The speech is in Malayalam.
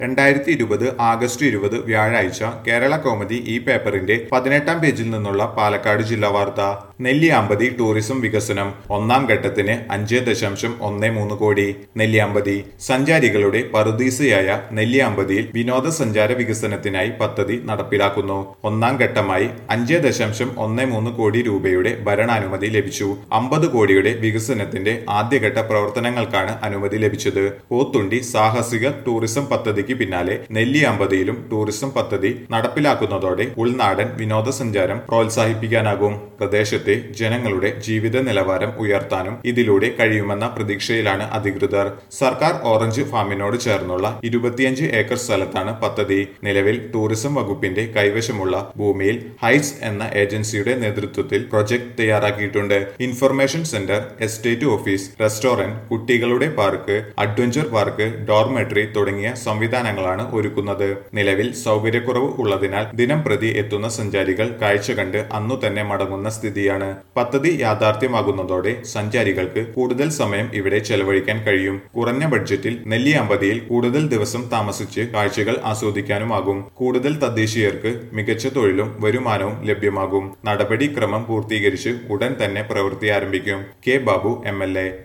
രണ്ടായിരത്തി ഇരുപത് ആഗസ്റ്റ് ഇരുപത് വ്യാഴാഴ്ച കേരള കൗമുദി ഈ പേപ്പറിന്റെ പതിനെട്ടാം പേജിൽ നിന്നുള്ള പാലക്കാട് ജില്ലാ വാർത്ത നെല്ലിയാമ്പതി ടൂറിസം വികസനം ഒന്നാം ഘട്ടത്തിന് അഞ്ച് ദശാംശം ഒന്ന് മൂന്ന് കോടി നെല്ലിയാമ്പതി സഞ്ചാരികളുടെ പറുദീസയായ നെല്ലിയാമ്പതിയിൽ വിനോദസഞ്ചാര വികസനത്തിനായി പദ്ധതി നടപ്പിലാക്കുന്നു ഒന്നാം ഘട്ടമായി അഞ്ച് ദശാംശം ഒന്ന് മൂന്ന് കോടി രൂപയുടെ ഭരണാനുമതി ലഭിച്ചു അമ്പത് കോടിയുടെ വികസനത്തിന്റെ ആദ്യഘട്ട പ്രവർത്തനങ്ങൾക്കാണ് അനുമതി ലഭിച്ചത് പോത്തുണ്ടി സാഹസിക ടൂറിസം പദ്ധതിക്ക് പിന്നാലെ നെല്ലിയാമ്പതിയിലും ടൂറിസം പദ്ധതി നടപ്പിലാക്കുന്നതോടെ ഉൾനാടൻ വിനോദസഞ്ചാരം പ്രോത്സാഹിപ്പിക്കാനാകും പ്രദേശത്തെ ജനങ്ങളുടെ ജീവിത നിലവാരം ഉയർത്താനും ഇതിലൂടെ കഴിയുമെന്ന പ്രതീക്ഷയിലാണ് അധികൃതർ സർക്കാർ ഓറഞ്ച് ഫാമിനോട് ചേർന്നുള്ള ഇരുപത്തിയഞ്ച് ഏക്കർ സ്ഥലത്താണ് പദ്ധതി നിലവിൽ ടൂറിസം വകുപ്പിന്റെ കൈവശമുള്ള ഭൂമിയിൽ ഹൈറ്റ്സ് എന്ന ഏജൻസിയുടെ നേതൃത്വത്തിൽ പ്രൊജക്ട് തയ്യാറാക്കിയിട്ടുണ്ട് information centre estate office restaurant കുട്ടികളുടെ പാർക്ക് അഡ്വഞ്ചർ പാർക്ക് ഡോർമെട്രി തുടങ്ങിയ സംവിധാനങ്ങളാണ് ഒരുക്കുന്നത് നിലവിൽ സൗകര്യക്കുറവ് ഉള്ളതിനാൽ ദിനം പ്രതി എത്തുന്ന സഞ്ചാരികൾ കാഴ്ച കണ്ട് അന്നു തന്നെ മടങ്ങുന്ന സ്ഥിതിയാണ് പദ്ധതി യാഥാർത്ഥ്യമാകുന്നതോടെ സഞ്ചാരികൾക്ക് കൂടുതൽ സമയം ഇവിടെ ചെലവഴിക്കാൻ കഴിയും കുറഞ്ഞ ബഡ്ജറ്റിൽ നെല്ലിയാമ്പതിയിൽ കൂടുതൽ ദിവസം താമസിച്ച് കാഴ്ചകൾ ആസ്വദിക്കാനുമാകും കൂടുതൽ തദ്ദേശീയർക്ക് മികച്ച തൊഴിലും വരുമാനവും ലഭ്യമാകും നടപടിക്രമം പൂർത്തീകരിച്ച് ഉടൻ തന്നെ പ്രവൃത്തി ആരംഭിക്കും കെ ബാബു എം